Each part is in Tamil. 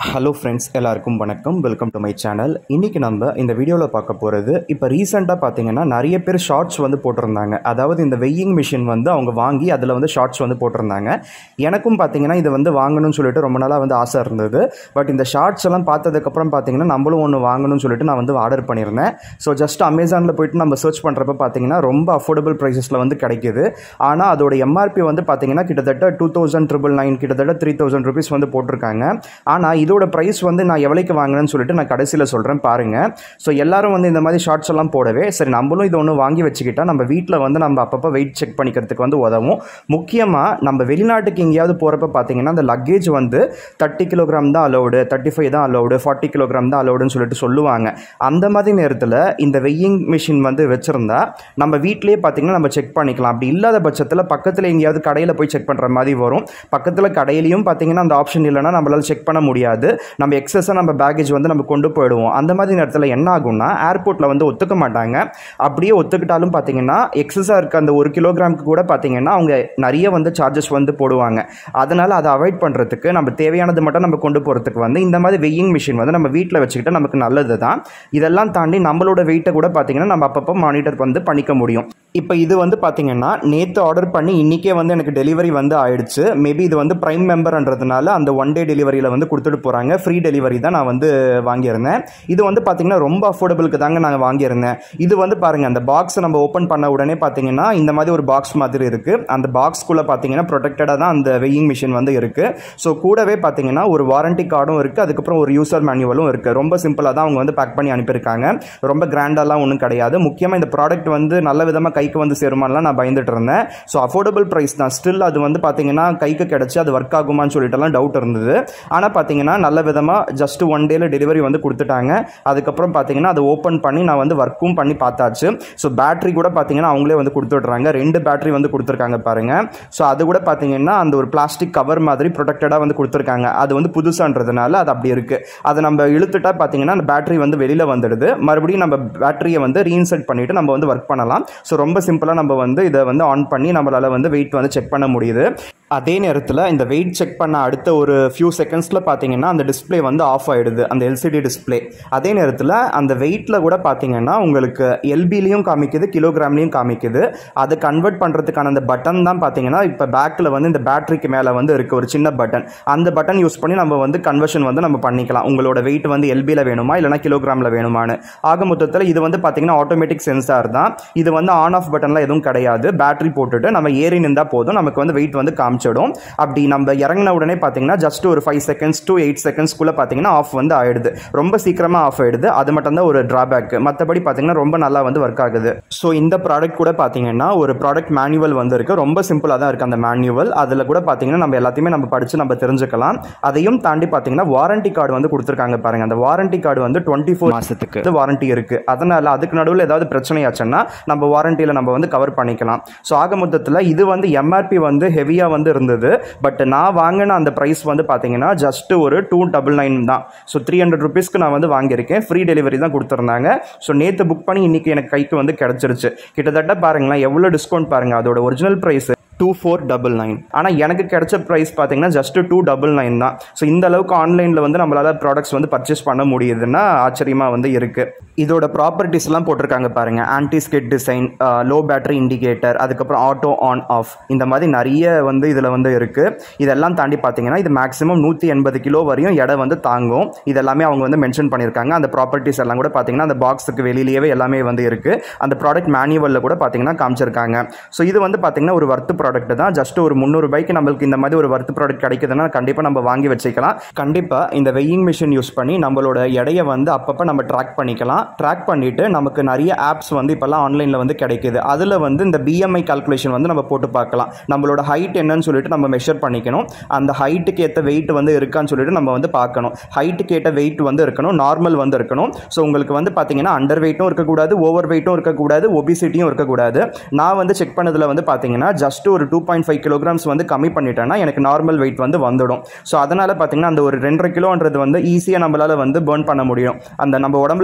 ஹலோ ஃப்ரெண்ட்ஸ் எல்லாருக்கும் வணக்கம் வெல்கம் டு மை சேனல் இன்றைக்கி நம்ம இந்த வீடியோவில் பார்க்க போகிறது இப்போ ரீசெண்டாக பார்த்தீங்கன்னா நிறைய பேர் ஷார்ட்ஸ் வந்து போட்டிருந்தாங்க அதாவது இந்த வெய்யிங் மிஷின் வந்து அவங்க வாங்கி அதில் வந்து ஷார்ட்ஸ் வந்து போட்டிருந்தாங்க எனக்கும் பார்த்தீங்கன்னா இது வந்து வாங்கணும்னு சொல்லிட்டு ரொம்ப நாளாக வந்து ஆசை இருந்தது பட் இந்த ஷார்ட்ஸ் எல்லாம் பார்த்ததுக்கப்புறம் பார்த்தீங்கன்னா நம்மளும் ஒன்று வாங்கணும்னு சொல்லிட்டு நான் வந்து ஆர்டர் பண்ணியிருந்தேன் ஸோ ஜஸ்ட் அமேசானில் போயிட்டு நம்ம சர்ச் பண்ணுறப்ப பார்த்தீங்கன்னா ரொம்ப அஃபோர்டபுள் ப்ரைஸஸில் வந்து கிடைக்குது ஆனால் அதோட எம்ஆர்பி வந்து பார்த்தீங்கன்னா கிட்டத்தட்ட டூ தௌசண்ட் ட்ரிபிள் நைன் கிட்டத்தட்ட த்ரீ தௌசண்ட் ருபீஸ் வந்து போட்டிருக்காங்க ஆனால் இதோட ப்ரைஸ் வந்து நான் எவ்வளோக்கு வாங்கினேன்னு சொல்லிட்டு நான் கடைசியில் சொல்கிறேன் பாருங்கள் ஸோ எல்லாரும் வந்து இந்த மாதிரி ஷார்ட்ஸ் எல்லாம் போடவே சரி நம்மளும் இது ஒன்று வாங்கி வச்சுக்கிட்டா நம்ம வீட்டில் வந்து நம்ம அப்பப்போ வெயிட் செக் பண்ணிக்கிறதுக்கு வந்து உதவும் முக்கியமாக நம்ம வெளிநாட்டுக்கு எங்கேயாவது போகிறப்ப பார்த்தீங்கன்னா அந்த லக்கேஜ் வந்து தேர்ட்டி கிலோகிராம் தான் அலௌடு தேர்ட்டி ஃபைவ் தான் அலௌடு ஃபார்ட்டி கிலோகிராம் தான் அலௌடுன்னு சொல்லிட்டு சொல்லுவாங்க அந்த மாதிரி நேரத்தில் இந்த வெய்யிங் மிஷின் வந்து வச்சுருந்தா நம்ம வீட்டிலேயே பார்த்தீங்கன்னா நம்ம செக் பண்ணிக்கலாம் அப்படி இல்லாத பட்சத்தில் பக்கத்தில் எங்கேயாவது கடையில் போய் செக் பண்ணுற மாதிரி வரும் பக்கத்தில் கடையிலையும் பார்த்தீங்கன்னா அந்த ஆப்ஷன் இல்லைன்னா நம்மளால் செக் பண்ண முடியாது நம்ம எக்ஸஸாக நம்ம பேக்கேஜ் வந்து நம்ம கொண்டு போயிடுவோம் அந்த மாதிரி நேரத்தில் என்ன ஆகும்னா ஏர்போர்ட்டில் வந்து ஒத்துக்க மாட்டாங்க அப்படியே ஒத்துக்கிட்டாலும் பார்த்தீங்கன்னா எக்ஸஸாக இருக்க அந்த ஒரு கிலோகிராமுக்கு கூட பார்த்தீங்கன்னா அவங்க நிறைய வந்து சார்ஜஸ் வந்து போடுவாங்க அதனால் அதை அவாய்ட் பண்ணுறதுக்கு நம்ம தேவையானது மட்டும் நம்ம கொண்டு போகிறதுக்கு வந்து இந்த மாதிரி வெய்யிங் மிஷின் வந்து நம்ம வீட்டில் வச்சுக்கிட்டா நமக்கு நல்லது தான் இதெல்லாம் தாண்டி நம்மளோட வெயிட்டை கூட பார்த்தீங்கன்னா நம்ம அப்பப்போ மானிட்டர் வந்து பண்ணிக்க முடியும் இப்போ இது வந்து பார்த்தீங்கன்னா நேற்று ஆர்டர் பண்ணி இன்றைக்கே வந்து எனக்கு டெலிவரி வந்து ஆயிடுச்சு மேபி இது வந்து ப்ரைம் மெம்பர்ன்றதுனால அந்த ஒன் டே டெலிவரியில் வந்து கொடுத்துட்டு போகிறாங்க ஃப்ரீ டெலிவரி தான் நான் வந்து வாங்கியிருந்தேன் இது வந்து பார்த்தீங்கன்னா ரொம்ப அஃபோர்டபுளுக்கு தாங்க நான் வாங்கியிருந்தேன் இது வந்து பாருங்கள் அந்த பாக்ஸை நம்ம ஓப்பன் பண்ண உடனே பார்த்தீங்கன்னா இந்த மாதிரி ஒரு பாக்ஸ் மாதிரி இருக்குது அந்த பாக்ஸ்குள்ளே பார்த்தீங்கன்னா ப்ரொடெக்டடாக தான் அந்த வெய்யிங் மிஷின் வந்து இருக்குது ஸோ கூடவே பார்த்தீங்கன்னா ஒரு வாரண்டி கார்டும் இருக்குது அதுக்கப்புறம் ஒரு யூசர் மேனுவலும் இருக்குது ரொம்ப சிம்பிளாக தான் அவங்க வந்து பேக் பண்ணி அனுப்பியிருக்காங்க ரொம்ப கிராண்டாலாம் ஒன்றும் கிடையாது முக்கியமாக இந்த ப்ராடக்ட் வந்து நல்ல விதமாக கைக்கு வந்து சேருமான்லாம் நான் பயந்துட்டு இருந்தேன் ஸோ அஃபோர்டபுள் ப்ரைஸ் தான் ஸ்டில் அது வந்து பார்த்தீங்கன்னா கைக்கு கிடச்சி அது ஒர்க் ஆகுமான்னு சொல்லிட்டுலாம் டவுட் இருந்தது ஆனால் பார்த்தீங்கன்னா நல்ல விதமாக ஜஸ்ட் ஒன் டேல டெலிவரி வந்து கொடுத்துட்டாங்க அதுக்கப்புறம் பார்த்தீங்கன்னா அதை ஓப்பன் பண்ணி நான் வந்து ஒர்க்கும் பண்ணி பார்த்தாச்சு ஸோ பேட்டரி கூட பார்த்தீங்கன்னா அவங்களே வந்து கொடுத்துட்றாங்க ரெண்டு பேட்டரி வந்து கொடுத்துருக்காங்க பாருங்க ஸோ அது கூட பார்த்தீங்கன்னா அந்த ஒரு பிளாஸ்டிக் கவர் மாதிரி ப்ரொடெக்டடாக வந்து கொடுத்துருக்காங்க அது வந்து புதுசான்றதுனால அது அப்படி இருக்குது அதை நம்ம இழுத்துட்டா பார்த்தீங்கன்னா அந்த பேட்டரி வந்து வெளியில் வந்துடுது மறுபடியும் நம்ம பேட்டரியை வந்து ரீஇன்செர்ட் பண்ணிவிட்டு நம்ம வந்து ஒர்க் பண்ணலாம் ஸோ ரொம்ப சிம்பிளாக நம்ம வந்து இதை வந்து ஆன் பண்ணி நம்மளால் வந்து வெயிட் வந்து செக் பண்ண முடியுது அதே நேரத்தில் இந்த வெயிட் செக் பண்ண அடுத்த ஒரு ஃபியூ செகண்ட்ஸில் பார்த்தீங்கன்னா அந்த டிஸ்பிளே வந்து ஆஃப் ஆகிடுது அந்த எல்சிடி டிஸ்பிளே அதே நேரத்தில் அந்த வெயிட்டில் கூட பார்த்தீங்கன்னா உங்களுக்கு எல்பிலையும் காமிக்குது கிலோகிராம்லையும் காமிக்குது அதை கன்வெர்ட் பண்ணுறதுக்கான அந்த பட்டன் தான் பார்த்தீங்கன்னா இப்போ பேக்கில் வந்து இந்த பேட்டரிக்கு மேலே வந்து இருக்குது ஒரு சின்ன பட்டன் அந்த பட்டன் யூஸ் பண்ணி நம்ம வந்து கன்வர்ஷன் வந்து நம்ம பண்ணிக்கலாம் உங்களோட வெயிட் வந்து எல்பியில் வேணுமா இல்லைனா கிலோகிராமில் வேணுமான்னு ஆக மொத்தத்தில் இது வந்து பார்த்தீங்கன்னா ஆட்டோமேட்டிக் சென்சார் தான் இது வந்து ஆன் ஆஃப் பட்டன்லாம் எதுவும் கிடையாது பேட்டரி போட்டுட்டு நம்ம ஏறி நின்றா போதும் நமக்கு வந்து வெயிட் வந்து காமிச்சிடும் அப்படி நம்ம இறங்கின உடனே பார்த்தீங்கன்னா ஜஸ்ட் ஒரு ஃபைவ் செகண்ட்ஸ் டு எயிட் செகண்ட்ஸ்க்குள்ளே பார்த்தீங்கன்னா ஆஃப் வந்து ஆயிடுது ரொம்ப சீக்கிரமாக ஆஃப் ஆயிடுது அது மட்டும் தான் ஒரு ட்ராபேக் மற்றபடி பார்த்தீங்கன்னா ரொம்ப நல்லா வந்து ஒர்க் ஆகுது ஸோ இந்த ப்ராடக்ட் கூட பார்த்தீங்கன்னா ஒரு ப்ராடக்ட் மேனுவல் வந்து இருக்கு ரொம்ப சிம்பிளாக தான் இருக்குது அந்த மேனுவல் அதில் கூட பார்த்தீங்கன்னா நம்ம எல்லாத்தையுமே நம்ம படித்து நம்ம தெரிஞ்சுக்கலாம் அதையும் தாண்டி பார்த்தீங்கன்னா வாரண்டி கார்டு வந்து கொடுத்துருக்காங்க பாருங்க அந்த வாரண்டி கார்டு வந்து டுவெண்ட்டி ஃபோர் மாதத்துக்கு வாரண்டி இருக்குது அதனால் அதுக்கு நடுவில் ஏதாவது பிரச்சனையாச்சுன்னா நம்ம வாரண்டியில் நம்ம வந்து கவர் பண்ணிக்கலாம் ஸோ ஆக மொத்தத்தில் இது வந்து எம்ஆர்பி வந்து ஹெவியாக வந்து இருந்தது பட் நான் வாங்கின அந்த ப்ரைஸ் வந்து பார்த்தீங்கன்னா ஜஸ்ட் ஒரு டூ டபுள் நைன் தான் ஸோ த்ரீ ஹண்ட்ரட் ருபீஸ்க்கு நான் வந்து வாங்கியிருக்கேன் ஃப்ரீ டெலிவரி தான் கொடுத்துருந்தாங்க ஸோ நேற்று புக் பண்ணி இன்றைக்கி எனக்கு கைக்கு வந்து கிடச்சிருச்சு கிட்டத்தட்ட பாருங்களேன் எவ்வளோ டிஸ்கவுண்ட் பாருங்கள் அதோட original price two four double nine ஆனால் எனக்கு கிடைச்ச ப்ரைஸ் பார்த்தீங்கன்னா ஜஸ்ட் டூ டபுள் நைன் தான் ஸோ இந்த அளவுக்கு ஆன்லைனில் வந்து நம்மளால் ப்ராடக்ட்ஸ் வந்து பர்ச்சேஸ் பண்ண முடியுதுன்னா ஆச்சரியமாக வந்து இருக்குது இதோட ப்ராப்பர்ட்டிஸ்லாம் போட்டிருக்காங்க பாருங்கள் anti skid design low battery indicator அதுக்கப்புறம் ஆட்டோ ஆன் ஆஃப் இந்த மாதிரி நிறைய வந்து இதில் வந்து இருக்குது இதெல்லாம் தாண்டி பார்த்தீங்கன்னா இது மேக்ஸிமம் நூற்றி எண்பது கிலோ வரையும் எடை வந்து தாங்கும் இதெல்லாமே அவங்க வந்து மென்ஷன் பண்ணியிருக்காங்க அந்த ப்ராப்பர்ட்டிஸ் எல்லாம் கூட பார்த்தீங்கன்னா அந்த பாக்ஸுக்கு வெளியிலேயே எல்லாமே வந்து இருக்குது அந்த ப்ராடக்ட் மேனுவலில் கூட பார்த்தீங்கன்னா காமிச்சிருக்காங்க ஸோ இது வந்து பார்த்தீங்கன்னா ஒரு வர்த்து ப்ராடக்ட் தான் ஜஸ்ட் ஒரு முந்நூறு ரூபாய்க்கு நம்மளுக்கு இந்த மாதிரி ஒரு வர்த்து ப்ராடக்ட் கிடைக்குதுன்னா கண்டிப்பாக நம்ம வாங்கி வச்சுக்கலாம் கண்டிப்பாக இந்த வெய்யிங் மிஷின் யூஸ் பண்ணி நம்மளோட எடையை வந்து அப்பப்போ நம்ம ட்ராக் பண்ணிக்கலாம் ட்ராக் பண்ணிவிட்டு நமக்கு நிறைய ஆப்ஸ் வந்து இப்போல்லாம் ஆன்லைனில் வந்து கிடைக்குது அதில் வந்து இந்த பிஎம்ஐ கால்குலேஷன் வந்து நம்ம போட்டு பார்க்கலாம் நம்மளோட ஹைட் என்னன்னு சொல்லிட்டு நம்ம மெஷர் பண்ணிக்கணும் அந்த ஹைட்டுக்கு ஏற்ற வெயிட் வந்து இருக்கான்னு சொல்லிட்டு நம்ம வந்து பார்க்கணும் ஹைட்டுக்கு ஏற்ற வெயிட் வந்து இருக்கணும் நார்மல் வந்து இருக்கணும் ஸோ உங்களுக்கு வந்து பார்த்தீங்கன்னா அண்டர் வெயிட்டும் இருக்கக்கூடாது ஓவர் வெயிட்டும் இருக்கக்கூடாது ஒபிசிட்டியும் இருக்கக்கூடாது நான் வந்து செக் பண்ணதில் வந்து பார்த்தீங்கன்னா ஜஸ்ட் ஒரு டூ பாயிண்ட் ஃபைவ் கிலோகிராம்ஸ் வந்து கம்மி பண்ணிட்டேன்னா எனக்கு நார்மல் வெயிட் வந்து வந்துடும் ஸோ அதனால் பார்த்தீங்கன்னா அந்த ஒரு ரெண்டரை கிலோன்றது வந்து ஈஸியாக நம்மளால் வந்து பேர்ன் பண்ண முடியும் அந்த நம்ம உடம்புல இருக்க அந்த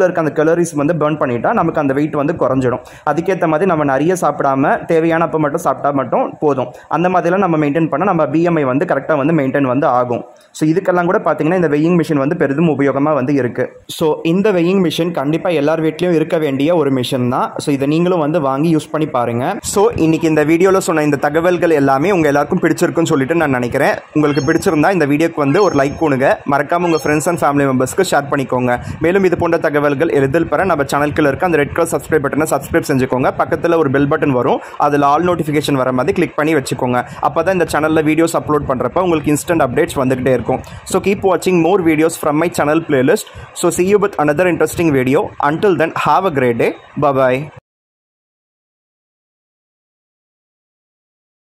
கலோரிஸ் வந்து பர்ன் பண்ணிட்டா நமக்கு அந்த வெயிட் வந்து குறைஞ்சிடும் அதுக்கேற்ற மாதிரி நம்ம நிறைய சாப்பிடாம தேவையான அப்போ மட்டும் சாப்பிட்டா மட்டும் போதும் அந்த மாதிரிலாம் நம்ம மெயின்டைன் பண்ணால் நம்ம பிஎம்ஐ வந்து கரெக்டாக வந்து மெயின்டைன் வந்து ஆகும் ஸோ இதுக்கெல்லாம் கூட பார்த்தீங்கன்னா இந்த வெயிங் மிஷின் வந்து பெரிதும் உபயோகமாக வந்து இருக்குது ஸோ இந்த வெயிங் மிஷின் கண்டிப்பாக எல்லார் வீட்லேயும் இருக்க வேண்டிய ஒரு மிஷின் தான் ஸோ இதை நீங்களும் வந்து வாங்கி யூஸ் பண்ணி பாருங்க ஸோ இன்னைக்கு இந்த வீடியோவில் சொன்ன இந்த தகவல்கள் எல்லாமே உங்கள் எல்லாருக்கும் பிடிச்சிருக்குன்னு சொல்லிட்டு நான் நினைக்கிறேன் உங்களுக்கு பிடிச்சிருந்தா இந்த வீடியோக்கு வந்து ஒரு லைக் கொடுங்க மறக்காம உங்கள் ஃப்ரெண்ட்ஸ் அண்ட் ஃபேமிலி மெம்பர்ஸ்க்கு ஷேர் பண்ணிக்கோங்க மேலும் இது போன்ற தகவல்கள் எளிதில் பெற நம்ம சேனலுக்குள்ள இருக்க அந்த ரெட் கலர் சப்ஸ்கிரைப் பட்டனை சப்ஸ்கிரைப் செஞ்சுக்கோங்க பக்கத்தில் ஒரு பெல் பட்டன் வரும் அதில் ஆல் நோட்டிஃபிகேஷன் வர மாதிரி கிளிக் பண்ணி வச்சுக்கோங்க அப்போ தான் இந்த சேனலில் வீடியோஸ் அப்லோட் பண்ணுறப்ப உங்களுக்கு இன்ஸ்டன்ட் அப்டேட்ஸ் வந்துகிட்டே இருக்கும் ஸோ கீப் வாட்சிங் more videos from my channel playlist so see you with another interesting video until then have a great day bye bye